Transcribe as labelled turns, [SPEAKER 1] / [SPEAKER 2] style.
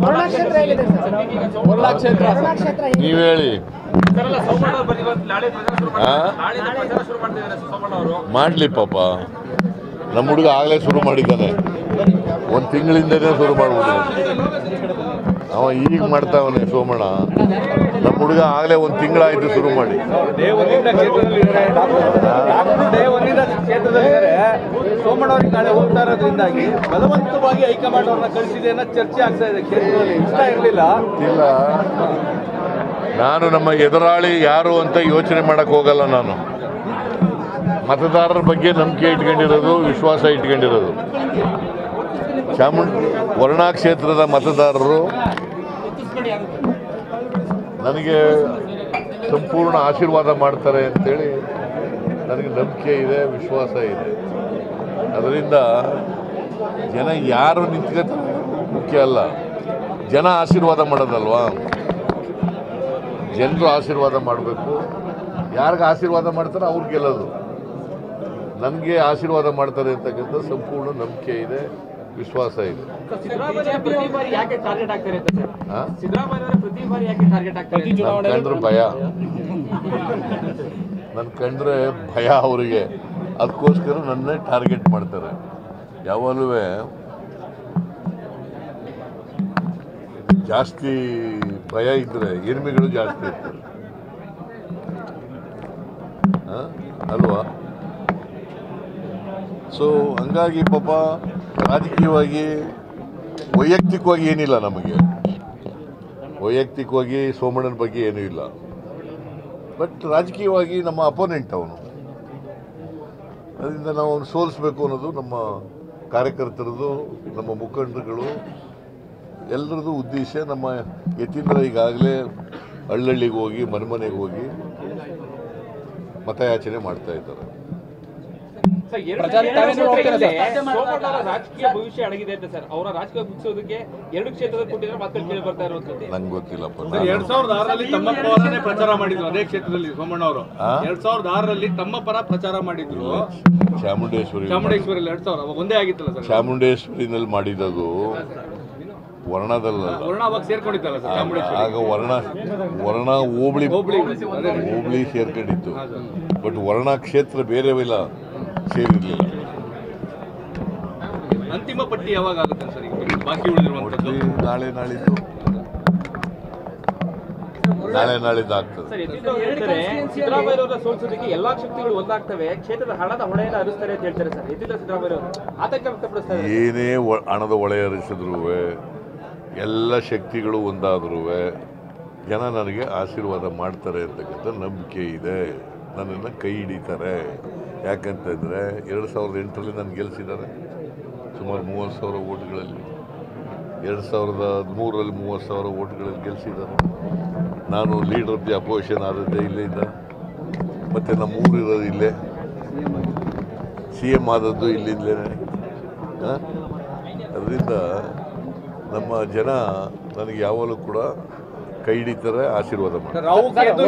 [SPEAKER 1] ವರ್ಣ ಕ್ಷೇತ್ರ ಹೇಗಿದೆ ಸರ್
[SPEAKER 2] ವರ್ಣ ಕ್ಷೇತ್ರ
[SPEAKER 1] ವರ್ಣ ಕ್ಷೇತ್ರ ಹೇಗಿದೆ?
[SPEAKER 3] ನೀವು ಹೇಳಿ
[SPEAKER 4] ಸರಲ್ಲ ಸೋಮಣ್ಣ ಅವರು ಬರೀ ಇವತ್ತು ನಾಳೆ ಪ್ರಚಾರ ಶುರು
[SPEAKER 3] ಆ?
[SPEAKER 4] ಮಾಡ್ತಾರೆ ನಾಳೆ ಪ್ರಚಾರ ಶುರು ಮಾಡ್ತಿದ್ದಾರೆ ಸೋಮಣ್ಣ ಅವರು
[SPEAKER 3] ಮಾಡಲಿ ಪಾಪ ನಮ್ಮ ಹುಡುಗ ಆಗಲೇ ಶುರು ಮಾಡಿದ್ದಾನೆ ಒಂದು ತಿಂಗಳಿಂದನೇ ಶುರು ಮಾಡ್ಬೋದು ಅವ ಈಗ ಮಾಡ್ತಾವನೆ ಸೋಮಣ್ಣ ನಮ್ಮ ಹುಡುಗ ಆಗಲೇ ಒಂದು ತಿಂಗಳಾಯ್ತು ಶುರು ಮಾಡಿ
[SPEAKER 2] ಡೇ ಒಂದಿಂದ ಕ್ಷೇತ್ರದಲ್ಲಿದ್ದಾರೆ ಡೇ ಒಂದಿಂದ ಕ್ಷೇತ್ರದಲ್ಲಿದ್ದಾರೆ ಸೋಮಣ್ಣ ಅವ್ರಿಗೆ ನಾಳೆ ಹೋಗ್ತಾ ಇರೋದ್ರಿಂದಾಗಿ ಬಲವಂತವಾಗಿ ಹೈಕಮಾಂಡ್ ಅವ್ರನ್ನ ಕಳಿಸಿದೆ ಅನ್ನೋ ಚರ್ಚೆ ಆಗ್ತಾ ಇದೆ ಕ್ಷೇತ್ರದಲ್ಲಿ ಇಷ್ಟ ಇರಲಿಲ್ಲ
[SPEAKER 3] ಇಲ್ಲ ನಾನು ನಮ್ಮ ಎದುರಾಳಿ ಯಾರು ಅಂತ ಯೋಚನೆ ಮಾಡಕ್ ಹೋಗಲ್ಲ ನಾನು ಮತದಾರರ ಬಗ್ಗೆ ನಂಬಿಕೆ ಇಟ್ಕೊಂಡಿರೋದು ವಿಶ್ವಾಸ ಇಟ್ಕೊಂಡಿರೋದು ಚಾಮುಂಡ್ ವರ್ಣಾ ಕ್ಷೇತ್ರದ ಮತದಾರರು ನನಗೆ ಸಂಪೂರ್ಣ ಆಶೀರ್ವಾದ ಮಾಡ್ತಾರೆ ಅಂತೇಳಿ ನನಗೆ ನಂಬಿಕೆ ಇದೆ ವಿಶ್ವಾಸ ಇದೆ ಅದರಿಂದ ಜನ ಯಾರು ನಿಂತ್ಕೋತಾರೆ ಮುಖ್ಯ ಅಲ್ಲ ಜನ ಆಶೀರ್ವಾದ ಮಾಡೋದಲ್ವಾ ಜನರು ಆಶೀರ್ವಾದ ಮಾಡಬೇಕು ಯಾರಿಗೆ ಆಶೀರ್ವಾದ ಮಾಡ್ತಾರೆ ಅವ್ರು ಗೆಲ್ಲೋದು ನನಗೆ ಆಶೀರ್ವಾದ ಮಾಡ್ತಾರೆ ಅಂತಕ್ಕಂಥ ಸಂಪೂರ್ಣ ನಂಬಿಕೆ ಇದೆ ವಿಶ್ವಾಸ ಇದೆ
[SPEAKER 4] ಸಿದ್ದರಾಮಯ್ಯ ಪ್ರತಿ ಬಾರಿ ಯಾಕೆ ಟಾರ್ಗೆಟ್ ಆಗ್ತಾರೆ ಅಂತ ಸರ್
[SPEAKER 3] ಆ?
[SPEAKER 4] ಸಿದ್ದರಾಮಯ್ಯ ಅವರ ಪ್ರತಿ ಬಾರಿ ಯಾಕೆ ಟಾರ್ಗೆಟ್ ಆಗ್ತಾರೆ ಅಂತ?
[SPEAKER 3] ನನ್ ಕಂಡ್ರೆ ಭಯ ನನ್ನ ಕಂಡ್ರೆ ಭಯ ಅವರಿಗೆ ಅದಕ್ಕೋಸ್ಕರ ನನ್ನೇ ಟಾರ್ಗೆಟ್ ಮಾಡ್ತಾರೆ ಯಾವಾಗಲೂ ಜಾಸ್ತಿ ಭಯ ಇದ್ರೆ ಎನಿಮಿಗಳು ಜಾಸ್ತಿ ಇರ್ತಾರೆ ಆ? ಅಲ್ವಾ ಸೊ ಹಂಗಾಗಿ ಪಾಪ ರಾಜಕೀಯವಾಗಿ ವೈಯಕ್ತಿಕವಾಗಿ ಏನಿಲ್ಲ ನಮಗೆ ವೈಯಕ್ತಿಕವಾಗಿ ಸೋಮಣ್ಣನ ಬಗ್ಗೆ ಏನೂ ಇಲ್ಲ ಬಟ್ ರಾಜಕೀಯವಾಗಿ ನಮ್ಮ ಅಪೋನೆಂಟ್ ಅವನು ಅದರಿಂದ ನಾವು ಅವನು ಸೋಲಿಸ್ಬೇಕು ಅನ್ನೋದು ನಮ್ಮ ಕಾರ್ಯಕರ್ತರದು ನಮ್ಮ ಮುಖಂಡರುಗಳು ಎಲ್ಲರದ್ದು ಉದ್ದೇಶ ನಮ್ಮ ಯತೀಂದ್ರ ಈಗಾಗಲೇ ಹಳ್ಳಹಳ್ಳಿಗೆ ಹೋಗಿ ಮನೆ ಮನೆಗೆ ಹೋಗಿ ಮತಯಾಚನೆ ಮಾಡ್ತಾ ಇದ್ದಾರೆ
[SPEAKER 4] ಸರ್, ಎರಡು
[SPEAKER 2] ಪ್ರಚಾರಕ್ಕೆ
[SPEAKER 4] ಎರಡು
[SPEAKER 2] ತಾವೇನು ಹೋಗ್ತೀರಾ ಸರ್?
[SPEAKER 4] ಕ್ಷೇತ್ರದಲ್ಲಿ ಸೋಮಣ್ಣ ಅವರ ರಾಜಕೀಯ ಭವಿಷ್ಯ ಅಡಗಿದೆ ಅಂತ ಸರ್ ಅವರ ರಾಜಕೀಯ ಮುಗಿಸೋದಕ್ಕೆ ಎರಡು ಕ್ಷೇತ್ರದಲ್ಲಿ ಕೊಟ್ಟಿದ್ರೆ ಮಾತುಗಳು ಕೇಳಿ ಬರ್ತಾ ಇರುವಂತದ್ದು
[SPEAKER 3] ನಂಗೆ ಗೊತ್ತಿಲ್ಲಪ್ಪ
[SPEAKER 2] ಸರ್, ಎರಡ್
[SPEAKER 3] ನಾನು-
[SPEAKER 2] ಸಾವಿರದ ಆರರಲ್ಲಿ ತಮ್ಮ ಪರನೇ ಪ್ರಚಾರ ಮಾಡಿದ್ರು ಅದೇ ಕ್ಷೇತ್ರದಲ್ಲಿ ಸೋಮಣ್ಣ ಅವರು
[SPEAKER 3] ಆ?
[SPEAKER 2] ಎರಡ್ ಸಾವಿರದ ಆರರಲ್ಲಿ ತಮ್ಮ ಪರ ಪ್ರಚಾರ ಮಾಡಿದ್ರು
[SPEAKER 3] ಚಾಮುಂಡೇಶ್ವರಿ
[SPEAKER 2] ಚಾಮುಂಡೇಶ್ವರಿ ಎರಡ್ ಸಾವಿರ ಅವಾಗ ಒಂದೇ ಆಗಿತ್ತಲ್ಲ ಸರ್
[SPEAKER 3] ಚಾಮುಂಡೇಶ್ವರಿನಲ್ಲಿ ಮಾಡಿದ್ದದು ವರ್ಣದಲ್ಲಲ್ಲ
[SPEAKER 2] ವರ್ಣ ಅವಾಗ ಸೇರ್ಕೊಂಡಿತ್ತಲ್ಲ ಸರ್ ಚಾಮುಂಡೇಶ್ವರಿ
[SPEAKER 3] ಆಗ ವರ್ಣ ವರ್ಣ ಹೋಬಳಿ
[SPEAKER 2] ಹೋಬಳಿ ಅದೇ ರೀ.
[SPEAKER 3] ಹೋಬಳಿ ಸೇರ್ಕೊಂಡಿತ್ತು ಬಟ್ ವರ್ಣ ಕ್ಷೇತ್ರ ಬೇರೆವಿಲ್ಲ ಸೇರಿರಲಿಲ್ಲ
[SPEAKER 2] ಅಂತಿಮ ಪಟ್ಟಿ ಯಾವಾಗ ಆಗುತ್ತೆ ಸರ್ ಈಗ ಬಾಕಿ ಉಳಿದಿರುವಂತದ್ದು
[SPEAKER 3] ನಾಳೆ ನಾಳಿದ್ದು ನಾಳೆ ನಾಳಿದ್ದು ಆಗ್ತದೆ
[SPEAKER 4] ಸರ್ ಯತೀಂದ್ರ ಅವರು ಹೇಳ್ತಾರೆ ಸಿದ್ದರಾಮಯ್ಯ ಅವರ ಸೋಲಿಸೋದಕ್ಕೆ ಎಲ್ಲಾ ಶಕ್ತಿಗಳು ಒಂದಾಗ್ತವೆ ಕ್ಷೇತ್ರದ ಹಣದ ಹೊಳೆಯನ್ನು ಹರಿಸ್ತಾರೆ ಅಂತ ಹೇಳ್ತಾರೆ ಸರ್ ಯತೀಂದ್ರ ಸಿದ್ದರಾಮಯ್ಯ ಅವರು ಆತಂಕ ವ್ಯಕ್ತಪಡಿಸ್ತಾರೆ
[SPEAKER 3] ಏನೇ ಒ- ಹಣದ ಒಳೆ ಹರಿಸಿದ್ರು ಎಲ್ಲ ಶಕ್ತಿಗಳು ಒಂದಾದ್ರೂ ಜನ ನನಗೆ ಆಶೀರ್ವಾದ ಮಾಡ್ತಾರೆ ಅಂತಕ್ಕಂಥ ನಂಬಿಕೆ ಇದೆ ನನ್ನನ್ನು ಕೈ ಹಿಡಿತಾರೆ ಯಾಕಂತಂದರೆ ಎರಡು ಸಾವಿರದ ಎಂಟರಲ್ಲಿ ನಾನು ಗೆಲ್ಲಿಸಿದ್ದಾರೆ ಸುಮಾರು ಮೂವತ್ತು ಸಾವಿರ ಓಟ್ಗಳಲ್ಲಿ ಎರಡು ಸಾವಿರದ ಹದಿಮೂರರಲ್ಲಿ ಮೂವತ್ತು ಸಾವಿರ ಓಟ್ಗಳಲ್ಲಿ ಗೆಲ್ಲಿಸಿದ್ದಾರೆ ನಾನು ಲೀಡರ್ ಆಫ್ ದಿ ಅಪೋಸಿಷನ್ ಆದದ್ದೇ ಇಲ್ಲಿಂದ ಮತ್ತು ನಮ್ಮ ಊರು ಇರೋದು ಇಲ್ಲೇ ಸಿ ಎಮ್ ಆದದ್ದು ಇಲ್ಲಿಂದಲೇ ಅದರಿಂದ ನಮ್ಮ ಜನ ನನಗೆ ಯಾವಾಗಲೂ ಕೂಡ ಕೈ ಹಿಡಿತಾರೆ ಆಶೀರ್ವಾದ ಮಾಡ್ತಾರೆ
[SPEAKER 2] ರಾವು